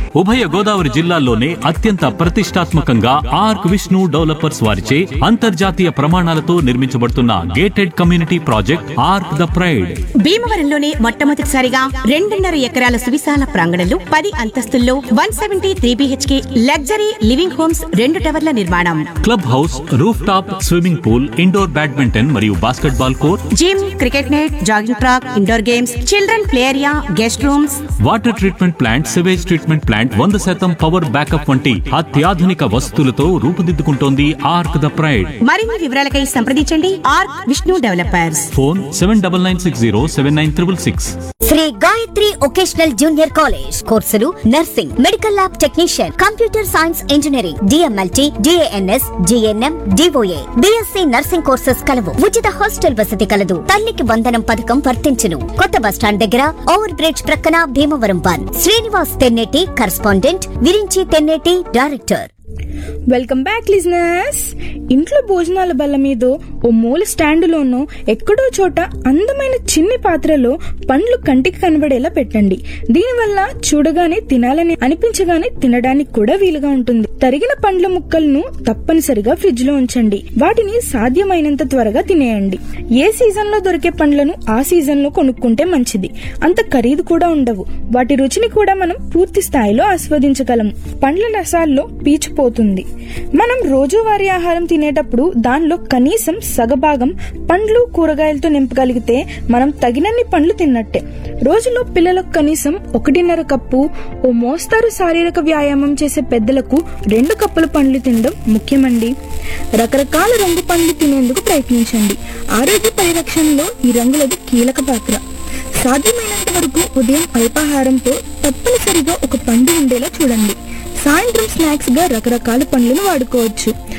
ఉభయ గోదావరి జిల్లాల్లోనే అత్యంత ప్రతిష్టాత్మకంగా ఆర్క్ విష్ణు డెవలపర్స్ వారిచే అంతర్జాతీయ ప్రమాణాలతో నిర్మించబడుతున్న gated community project Arc the Pride భీమవరంలోనే మొట్టమొదటిసారిగా రెండున్నర ఎకరాల సువిశాల ప్రాంగణంలో పది అంతస్తుల్లో one seventy three BHK luxury living homes రెండు టవర్ల నిర్మాణం club house roof top swimming pool indoor badminton మరియు basketball court gym cricket net jogging track indoor games children play area guest rooms water treatment plant sewage treatment plant వంద శాతం power backup వంటి అత్యాధునిక వసతులతో రూపుదిద్దుకుంటోంది arc the pride మరిన్ని వివరాలకై సంప్రదించండి Arc Vishnu developers phone seven double nine six zero seven nine triple six Shri Gayatri vocational junior college కోర్సులు nursing medical lab technician computer science engineering DMLT DNS GNM DOA BSC nursing courses కలవు ఉచిత hostel వసతి కలదు తల్లికి వందనం పథకం వర్తించును కొత్త బస్టాండ్ దగ్గర ఓవర్ బ్రిడ్జ్ ప్రక్కన Bhimavaram one Srinivas Tenneti correspondent Virinchi Tenneti director welcome back listeners ఇంట్లో భోజనాల బల్ల మీద ఓ మూల స్టాండులోనో ఎక్కడో చోట అందమైన చిన్ని పాత్రలో పండ్లు కంటికి కనబడేలా పెట్టండి దీనివల్ల చూడగానే తినాలని అనిపించగానే తినడానికి కూడా వీలుగా ఉంటుంది తరిగిన పండ్ల ముక్కలను తప్పనిసరిగా ఫ్రిడ్జ్ లో ఉంచండి వాటిని సాధ్యమైనంత త్వరగా తినేయండి ఏ సీజన్ లో దొరికే పండ్లను ఆ సీజన్ లో కొనుక్కుంటే మంచిది అంత ఖరీదు కూడా ఉండవు వాటి రుచిని కూడా మనం పూర్తి స్థాయిలో ఆస్వాదించగలము పండ్ల రసాల్లో పీచు పోతుంది మనం రోజువారీ ఆహారం తినేటప్పుడు దానిలో కనీసం సగభాగం పండ్లు కూరగాయలతో నింపగలిగితే మనం తగినన్ని పండ్లు తిన్నట్టే రోజులో పిల్లలకు కనీసం ఒకటిన్నర కప్పు ఓ మోస్తారు శారీరక వ్యాయామం చేసే పెద్దలకు రెండు కప్పుల పండ్లు తినడం ముఖ్యమండి రకరకాల రంగు పండ్లు తినేందుకు ప్రయత్నించండి ఆరోగ్య పరిరక్షణలో ఈ రంగులది కీలక పాత్ర సాధ్యమైనంత వరకు ఉదయం అల్పాహారంతో తప్పనిసరిగా ఒక పండు ఉండేలా చూడండి సాయంత్రం స్నాక్స్ గా రకరకాల పండ్లను వాడుకోవచ్చు